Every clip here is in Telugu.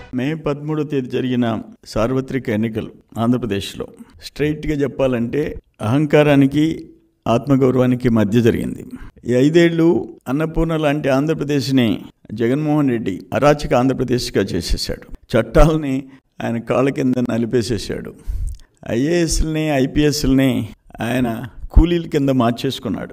మే పదమూడో తేదీ జరిగిన సార్వత్రిక ఎన్నికలు ఆంధ్రప్రదేశ్లో స్ట్రైట్గా చెప్పాలంటే అహంకారానికి ఆత్మగౌరవానికి మధ్య జరిగింది ఈ ఐదేళ్లు అన్నపూర్ణ లాంటి ఆంధ్రప్రదేశ్ని జగన్మోహన్ రెడ్డి అరాచక ఆంధ్రప్రదేశ్గా చేసేసాడు చట్టాలని ఆయన కాళ్ళ కింద నలిపేసేసాడు ఐఏఎస్ని ఐపీఎస్ని ఆయన కూలీల కింద మార్చేసుకున్నాడు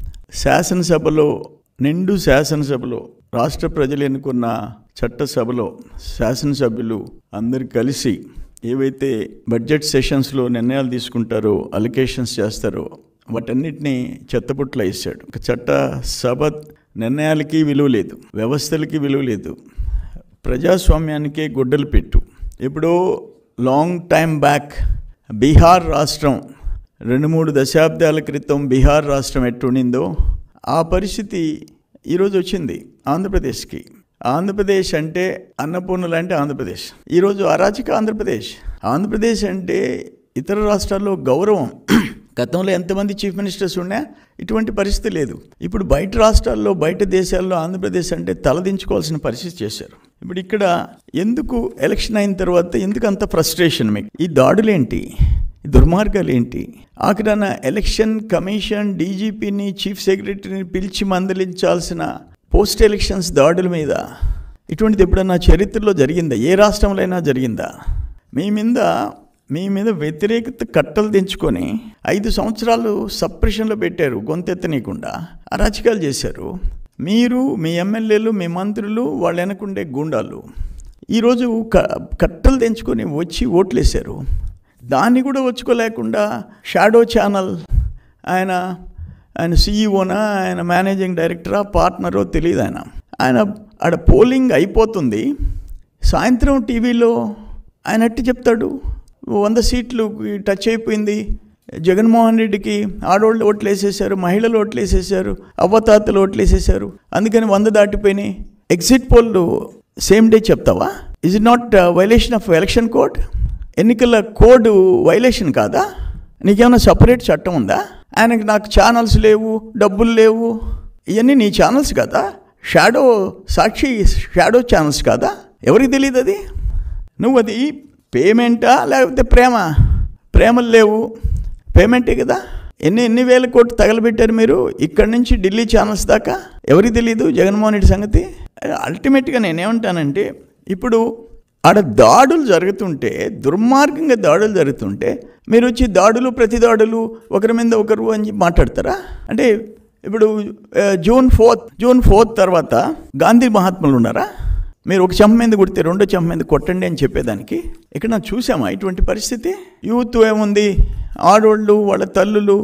శాసనసభలో నిండు శాసనసభలో రాష్ట్ర ప్రజలు ఎన్నుకున్న చట్టసభలో శాసనసభ్యులు అందరు కలిసి ఏవైతే బడ్జెట్ సెషన్స్లో నిర్ణయాలు తీసుకుంటారో అలికేషన్స్ చేస్తారో వాటన్నిటినీ చెత్తపుట్ల వేసాడు ఒక చట్ట సభ నిర్ణయాలకి విలువ లేదు వ్యవస్థలకి విలువ లేదు ప్రజాస్వామ్యానికే గుడ్డలు పెట్టు ఎప్పుడో లాంగ్ టైం బ్యాక్ బీహార్ రాష్ట్రం రెండు మూడు దశాబ్దాల క్రితం బీహార్ రాష్ట్రం ఎట్టుండిందో ఆ పరిస్థితి ఈరోజు వచ్చింది ఆంధ్రప్రదేశ్కి ఆంధ్రప్రదేశ్ అంటే అన్నపూర్ణ లాంటి ఆంధ్రప్రదేశ్ ఈరోజు అరాచక ఆంధ్రప్రదేశ్ ఆంధ్రప్రదేశ్ అంటే ఇతర రాష్ట్రాల్లో గౌరవం గతంలో ఎంతమంది చీఫ్ మినిస్టర్స్ ఉన్నా ఇటువంటి పరిస్థితి లేదు ఇప్పుడు బయట రాష్ట్రాల్లో బయట దేశాల్లో ఆంధ్రప్రదేశ్ అంటే తలదించుకోవాల్సిన పరిస్థితి చేశారు ఇప్పుడు ఇక్కడ ఎందుకు ఎలక్షన్ అయిన తర్వాత ఎందుకు అంత ఫ్రస్ట్రేషన్ మీకు ఈ దాడులేంటి ఈ దుర్మార్గాలు ఏంటి ఆఖరన ఎలక్షన్ కమిషన్ డీజీపీని చీఫ్ సెక్రటరీని పిలిచి మందలించాల్సిన పోస్ట్ ఎలక్షన్స్ దాడుల మీద ఇటువంటిది ఎప్పుడన్నా చరిత్రలో జరిగిందా ఏ రాష్ట్రంలో అయినా జరిగిందా మీ మీద మీ మీద వ్యతిరేకత కట్టలు తెంచుకొని ఐదు సంవత్సరాలు సప్రెషన్లో పెట్టారు గొంతెత్తనీయకుండా అరాచకాలు చేశారు మీరు మీ ఎమ్మెల్యేలు మీ మంత్రులు వాళ్ళు వెనకుండే గూండాలు ఈరోజు క కట్టలు తెంచుకొని వచ్చి ఓట్లేశారు దాన్ని కూడా వచ్చుకోలేకుండా షాడో ఛానల్ ఆయన ఆయన సీఈఓనా ఆయన మేనేజింగ్ డైరెక్టరా పార్ట్నరో తెలియదు ఆయన ఆయన ఆడ పోలింగ్ అయిపోతుంది సాయంత్రం టీవీలో ఆయన అట్టి చెప్తాడు వంద సీట్లు టచ్ అయిపోయింది జగన్మోహన్ రెడ్డికి ఆడవాళ్ళు ఓట్లు వేసేసారు మహిళలు ఓట్లు వేసేసారు అవ్వతాతలు ఓట్లు వేసేసారు అందుకని వంద దాటిపోయినాయి ఎగ్జిట్ పోల్ సేమ్ డే చెప్తావా is it not violation of election code ఎన్నికల కోడ్ వైలేషన్ కాదా నీకేమైనా సపరేట్ చట్టం ఉందా ఆయనకి నాకు ఛానల్స్ లేవు డబ్బులు లేవు ఇవన్నీ నీ ఛానల్స్ కదా షాడో సాక్షి షాడో ఛానల్స్ కాదా ఎవరికి తెలియదు అది నువ్వు అది పేమెంటా లేకపోతే ప్రేమ ప్రేమలు లేవు పేమెంటే కదా ఎన్ని ఎన్ని వేల కోట్లు తగలబెట్టారు మీరు ఇక్కడి నుంచి ఢిల్లీ ఛానల్స్ దాకా ఎవరికి తెలియదు జగన్మోహన్ రెడ్డి సంగతి అల్టిమేట్గా నేనేమంటానంటే ఇప్పుడు ఆడ దాడులు జరుగుతుంటే దుర్మార్గంగా దాడులు జరుగుతుంటే మీరు వచ్చి దాడులు ప్రతి దాడులు ఒకరి మీద ఒకరు అని చెప్పి మాట్లాడతారా అంటే ఇప్పుడు ఆ, జూన్ ఫోర్త్ జూన్ ఫోర్త్ తర్వాత గాంధీ మహాత్ములు ఉన్నారా మీరు ఒక చెంప మీద కొడితే రెండో చెంప మీద కొట్టండి అని చెప్పేదానికి ఇక్కడ నాకు చూసామా ఇటువంటి పరిస్థితి యూత్ ఏముంది ఆడోళ్ళు వాళ్ళ తల్లులు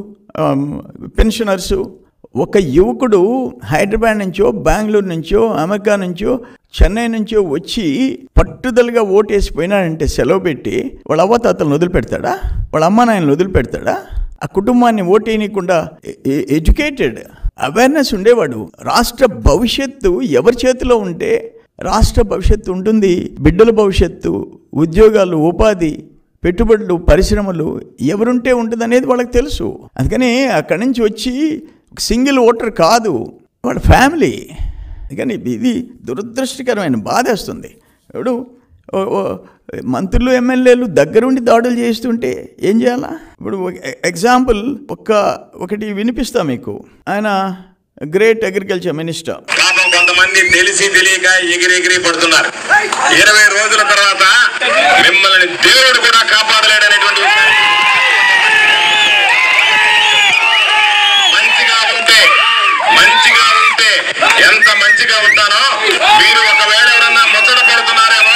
పెన్షనర్సు ఒక యువకుడు హైదరాబాద్ నుంచో బెంగళూరు నుంచో అమెరికా నుంచో చెన్నై నుంచో వచ్చి పట్టుదలగా ఓటేసి పోయినాడంటే సెలవు పెట్టి వాళ్ళ అవ్వతాతలను వదిలిపెడతాడా వాళ్ళ అమ్మ నాయనలు వదిలిపెడతాడా ఆ కుటుంబాన్ని ఓటేయనీయకుండా ఎడ్యుకేటెడ్ అవేర్నెస్ ఉండేవాడు రాష్ట్ర భవిష్యత్తు ఎవరి చేతిలో ఉంటే రాష్ట్ర భవిష్యత్తు ఉంటుంది బిడ్డల భవిష్యత్తు ఉద్యోగాలు ఉపాధి పెట్టుబడులు పరిశ్రమలు ఎవరుంటే ఉంటుంది అనేది వాళ్ళకి తెలుసు అందుకని అక్కడి నుంచి వచ్చి సింగిల్ ఓటర్ కాదు వాళ్ళ ఫ్యామిలీ అందుకని ఇది దురదృష్టకరమైన బాధేస్తుంది ఇప్పుడు ఓ- ఓ మంత్రులు ఎమ్మెల్యేలు దగ్గరుండి దాడులు చేస్తుంటే ఏం చేయాలా ఇప్పుడు ఎగ్జాంపుల్ ఒక్క ఒకటి వినిపిస్తా మీకు ఆయన గ్రేట్ అగ్రికల్చర్ మినిస్టర్ పాపం కొంతమంది తెలిసి తెలియక ఎగిరి ఎగిరి పడుతున్నారు ఇరవై రోజుల తర్వాత మిమ్మల్ని దేవుడు కూడా కాపాడలేడనేటువంటి విషయాన్ని మంచిగా ఉంటే మంచిగా ఉంటే ఎంత మంచిగా ఉంటానో మీరు ఒకవేళ ఎవరన్నా ముచ్చట పడుతున్నారేమో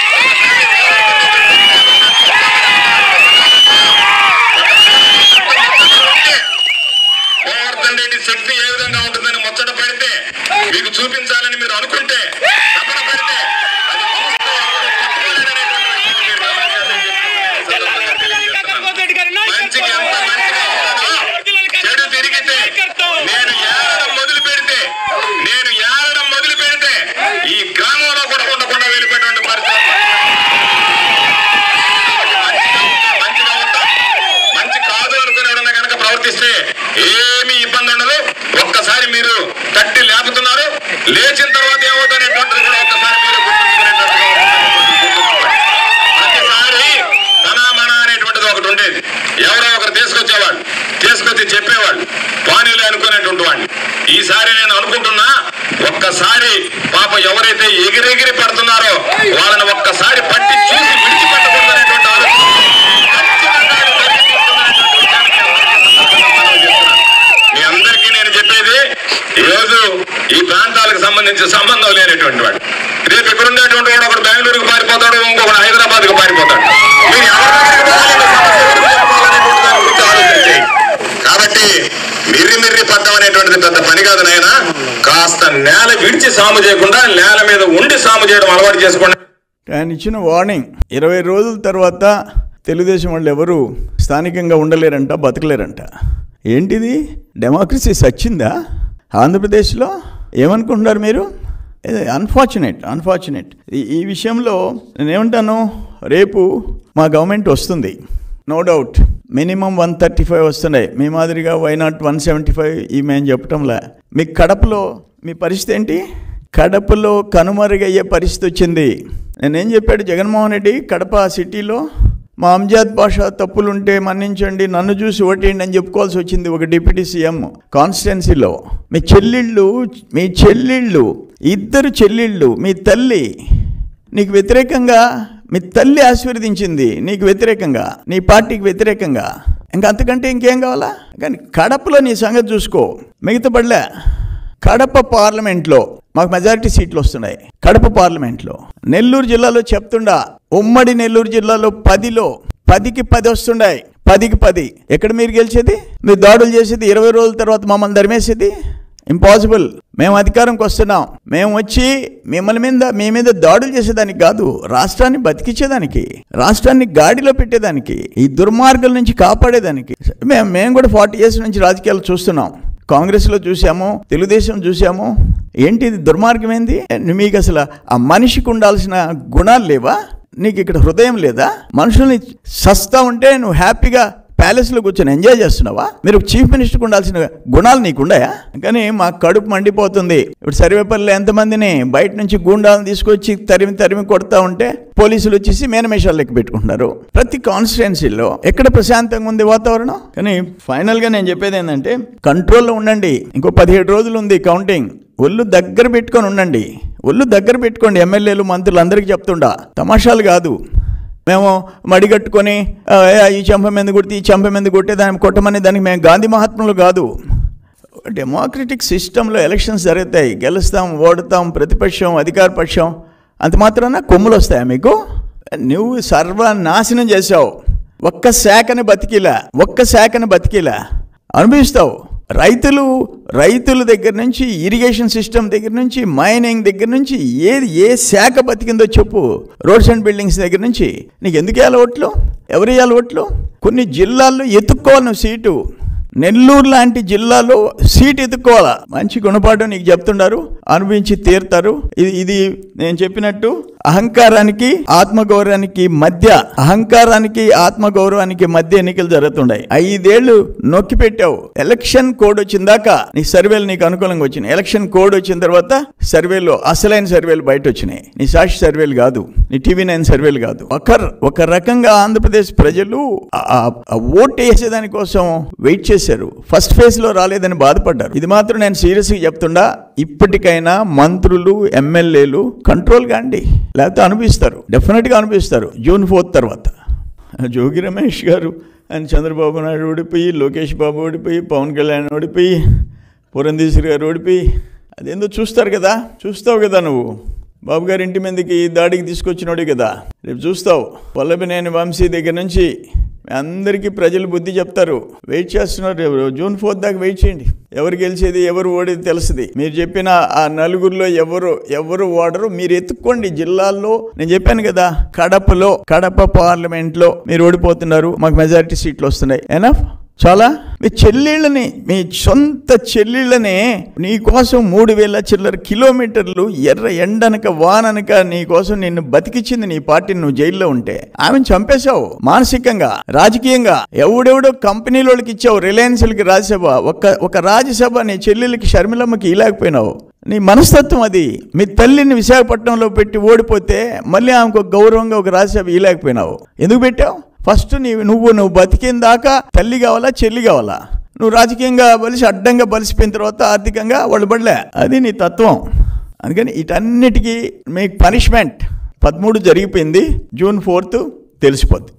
గోవర్ధన్ రెడ్డి శక్తి ఏ విధంగా ఉంటుందని ముచ్చట పెడితే మీకు చూపించాలని మీరు అనుకుంటే తపన పెడితే అది చూస్తే ఎవరు తట్టుకోలేరనేటువంటి విషయాన్ని మీరు గమనించాలని చెప్పి సందర్భంగా తెలియజేస్తున్నాను. మంచికి ఎంత మంచిగా ఉంటానో చెడు తిరిగితే నేను ఏడడం మొదలు పెడితే నేను ఏడడం మొదలు పెడితే ఈ గ్రామంలో కూడా ఉండకుండా వెళ్ళిపోయినటువంటి పరిస్థితి మంచిగా ఉంటాం మంచి కాదు అనుకుని ఎవరన్నా కనుక ప్రవర్తిస్తే ఏమీ ఇబ్బంది ఉండదు ఒక్కసారి మీరు తట్టి లేపుతున్నారు లేచిన తర్వాత ఏమవుతుందనేటువంటిది కూడా ఒక్కసారి మీరు గుర్తు తీసుకొచ్చి చెప్పేవాళ్ళు పానీలు అనుకునేటువంటి వాడిని ఈసారి నేను అనుకుంటున్నా ఒక్కసారి పాప ఎవరైతే ఎగిరెగిరి పడుతున్నారో వాళ్ళని ఒక్కసారి పట్టి చూసి విడిచిపెట్టకూడదనేటువంటి ఆలోచన ఖచ్చితంగా అది జరిగిపోతుందనేటువంటి విషయాన్ని మీ అందరికీ సందర్భంగా మనవి చేస్తున్నాను. మీ అందరికీ నేను చెప్పేది ఈ రోజు ఈ ప్రాంతాలకు సంబంధించి సంబంధం లేనటువంటి వాడు రేపు ఇక్కడ ఉండేటువంటి వాడు ఒకడు బెంగళూరుకు పారిపోతాడు ఇంకొకడు హైదరాబాద్ కు పారిపోతాడు మీరు ఎవరి దగ్గరికి పోవాలి, మీ సమస్య ఎవరికి చెప్పుకోవాలనేటువంటి దాని గురించి ఆలోచించండి. కాబట్టి మిర్రి మిర్రి పడ్డం అనేటువంటిది పెద్ద పని కాదు నాయన కాస్త నేల విడిచి సాము చేయకుండా నేల మీద ఉండి సాము చేయడం అలవాటు చేసుకోండి ఆయన ఇచ్చిన వార్నింగ్ ఇరవై రోజుల తర్వాత తెలుగుదేశం వాళ్ళు ఎవరు స్థానికంగా ఉండలేరంట బతకలేరంట ఏంటిది డెమోక్రసీ సచ్చిందా ఆంధ్రప్రదేశ్లో ఏమనుకుంటున్నారు మీరు అన్ఫార్చునేట్ అన్ఫార్చునేట్ ఈ విషయంలో నేనేమంటాను రేపు మా గవర్నమెంట్ వస్తుంది no doubt minimum one thirty five వస్తున్నాయి మీ మాదిరిగా why not one seventy five ఈ మేము చెప్పటంలే మీ కడపలో మీ పరిస్థితి ఏంటి కడపలో కనుమరుగయ్యే పరిస్థితి వచ్చింది నేనేం చెప్పాడు జగన్మోహన్ రెడ్డి కడప సిటీలో మా అంజాద్ భాష తప్పులుంటే మన్నించండి నన్ను చూసి ఓటేయండి అని చెప్పుకోవాల్సి వచ్చింది ఒక డిప్యూటీ సీఎం కాన్స్టిట్యున్సీలో మీ చెల్లిళ్ళు మీ చెల్లిళ్ళు ఇద్దరు చెల్లిళ్ళు మీ తల్లి నీకు వ్యతిరేకంగా మీ తల్లి ఆశీర్వదించింది నీకు వ్యతిరేకంగా నీ పార్టీకి వ్యతిరేకంగా ఇంకా అంతకంటే ఇంకేం కావాలా కానీ కడపలో నీ సంగతి చూసుకో మిగతా పడలే కడప పార్లమెంట్లో మాకు మెజారిటీ సీట్లు వస్తున్నాయి కడప పార్లమెంట్లో నెల్లూరు జిల్లాలో చెప్తుండా ఉమ్మడి నెల్లూరు జిల్లాలో పదిలో పదికి పది వస్తుండాయి పదికి పది ఎక్కడ మీరు గెలిచేది మీరు దాడులు చేసేది ఇరవై రోజుల తర్వాత మమ్మల్ని ధర్మేసేది ఇంపాసిబుల్ మేము అధికారంకి వస్తున్నాం మేము వచ్చి మిమ్మల్ని మీద మీ మీద దాడులు చేసేదానికి కాదు రాష్ట్రాన్ని బతికించేదానికి రాష్ట్రాన్ని గాడిలో పెట్టేదానికి ఈ దుర్మార్గుల నుంచి కాపాడేదానికి మేము మేము కూడా ఫార్టీ ఇయర్స్ నుంచి రాజకీయాలు చూస్తున్నాం కాంగ్రెస్లో చూసాము తెలుగుదేశం చూసాము ఏంటి ఇది దుర్మార్గం ఏంది మీకు అసలు ఆ మనిషికి ఉండాల్సిన గుణాలు లేవా నీకు ఇక్కడ హృదయం లేదా మనుషుల్ని సస్తా ఉంటే నువ్వు హ్యాపీగా ప్యాలెస్లో కూర్చొని ఎంజాయ్ చేస్తున్నావా మీరు చీఫ్ మినిస్టర్కి ఉండాల్సిన గుణాలు నీకుండాయా కానీ మా కడుపు మండిపోతుంది ఇప్పుడు సర్వేపల్లి ఎంతమందిని బయట నుంచి గూండాలను తీసుకొచ్చి తరిమి తరిమి కొడతా ఉంటే పోలీసులు వచ్చేసి మేనమేషాలు లెక్క పెట్టుకుంటున్నారు ప్రతి కాన్స్టిట్యున్సీలో ఎక్కడ ప్రశాంతంగా ఉంది వాతావరణం కానీ ఫైనల్గా నేను చెప్పేది ఏంటంటే కంట్రోల్లో ఉండండి ఇంకో పదిహేడు రోజులు ఉంది కౌంటింగ్ ఒళ్ళు దగ్గర పెట్టుకొని ఉండండి ఒళ్ళు దగ్గర పెట్టుకోండి ఎమ్మెల్యేలు మంత్రులు అందరికీ చెప్తుండా తమాషాలు కాదు మేము మడిగట్టుకొని "ఆ, ఏ, ఈ చెంప మీద కొడితే ఈ చెంప మీద కొట్టే దాన్ని కొట్టమని దానికి మేము గాంధీ మహాత్ములు కాదు డెమోక్రటిక్ సిస్టంలో ఎలక్షన్స్ జరుగుతాయి గెలుస్తాం ఓడుతాం ప్రతిపక్షం అధికార పక్షం అంత మాత్రాన కొమ్ములు వస్తాయా మీకు నువ్వు సర్వనాశనం చేసావు ఒక్క శాఖని బతికిలా ఒక్క శాఖని బతికిలా అనుభవిస్తావు రైతులు రైతుల దగ్గర నుంచి ఇరిగేషన్ సిస్టమ్ దగ్గర నుంచి మైనింగ్ దగ్గర నుంచి ఏది ఏ శాఖ బతికిందో చెప్పు రోడ్స్ అండ్ బిల్డింగ్స్ దగ్గర నుంచి నీకు ఎందుకు వేయాలి ఓట్లు ఎవరు వేయాలి ఓట్లు కొన్ని జిల్లాల్లో ఎత్తుక్కోవాలి నువ్వు సీటు నెల్లూరు లాంటి జిల్లాలో సీట్ ఎత్తుక్కోవాలా మంచి గుణపాఠం నీకు చెప్తున్నారు అనుభవించి తీరుతారు ఇది ఇది నేను చెప్పినట్టు అహంకారానికి ఆత్మగౌరవానికి మధ్య అహంకారానికి ఆత్మగౌరవానికి మధ్య ఎన్నికలు జరుగుతున్నాయి ఐదేళ్లు నొక్కి పెట్టావు ఎలక్షన్ కోడ్ వచ్చిందాక నీ సర్వేలు నీకు అనుకూలంగా వచ్చినాయి ఎలక్షన్ కోడ్ వచ్చిన తర్వాత సర్వేలు అసలైన సర్వేలు బయట వచ్చినాయి నీ సాక్షి సర్వేలు కాదు నీ టీవీ నైన్ సర్వేలు కాదు ఒక ఒక రకంగా ఆంధ్రప్రదేశ్ ప్రజలు ఆ- ఆ ఓటు వేసేదాని కోసం వెయిట్ చేశారు ఫస్ట్ ఫేజ్ లో రాలేదని బాధపడ్డారు ఇది మాత్రం నేను సీరియస్ గా చెప్తుండా ఇప్పటికైనా మంత్రులు ఎమ్మెల్యేలు కంట్రోల్ కాండి లేకపోతే అనిపిస్తారు డెఫినెట్ గా అనిపిస్తారు జూన్ ఫోర్త్ తర్వాత జోగి రమేష్ గారు అండ్ చంద్రబాబు నాయుడు ఓడిపోయి లోకేష్ బాబు ఓడిపోయి పవన్ కళ్యాణ్ ఓడిపోయి పురంధేశ్వరి గారు ఓడిపోయి అదేందో చూస్తారు కదా చూస్తావు కదా నువ్వు బాబు గారి ఇంటి మీదకి దాడికి తీసుకొచ్చినోడే కదా రేపు చూస్తావు వల్లభనేని వంశీ దగ్గర నుంచి అందరికీ ప్రజలు బుద్ధి చెప్తారు వెయిట్ చేస్తున్నారు రేపు జూన్ ఫోర్త్ దాకా వెయిట్ చేయండి ఎవరు గెలిచేది ఎవరు ఓడేది తెలుస్తుంది మీరు చెప్పిన ఆ నలుగురిలో ఎవరు ఎవరు ఓడరు మీరు ఎత్తుక్కోండి జిల్లాల్లో నేను చెప్పాను కదా కడపలో కడప పార్లమెంట్లో మీరు ఓడిపోతున్నారు మాకు మెజారిటీ సీట్లు వస్తున్నాయి ఎనఫ్ చాలా మీ చెల్లెళ్ళని మీ సొంత చెల్లెళ్ళనే నీ కోసం మూడు వేల చిల్లర కిలోమీటర్లు ఎర్ర ఎండనక వాననక నీ కోసం నిన్ను బతికిచ్చింది నీ పార్టీని నువ్వు జైల్లో ఉంటే ఆమెను చంపేశావు మానసికంగా రాజకీయంగా ఎవడెవడో కంపెనీలోకి ఇచ్చావు రిలయన్స్లకి రాజ్యసభ ఒక ఒక రాజ్యసభ నీ చెల్లెలకి షర్మిలమ్మకి ఇలాకపోయినావు నీ మనస్తత్వం అది మీ తల్లిని విశాఖపట్నంలో పెట్టి ఓడిపోతే మళ్ళీ ఆమెకు ఒక గౌరవంగా ఒక రాజ్యసభ ఇలాకపోయినావు ఎందుకు పెట్టావు ఫస్ట్ నీవు నువ్వు నువ్వు బతికిన దాకా తల్లి కావాలా చెల్లి కావాలా నువ్వు రాజకీయంగా బలిసి అడ్డంగా బలిసిపోయిన తర్వాత ఆర్థికంగా వాళ్ళు పడలే అది నీ తత్వం అందుకని వీటన్నిటికీ మీకు పనిష్మెంట్ పదమూడు జరిగిపోయింది జూన్ ఫోర్త్ తెలిసిపోద్ది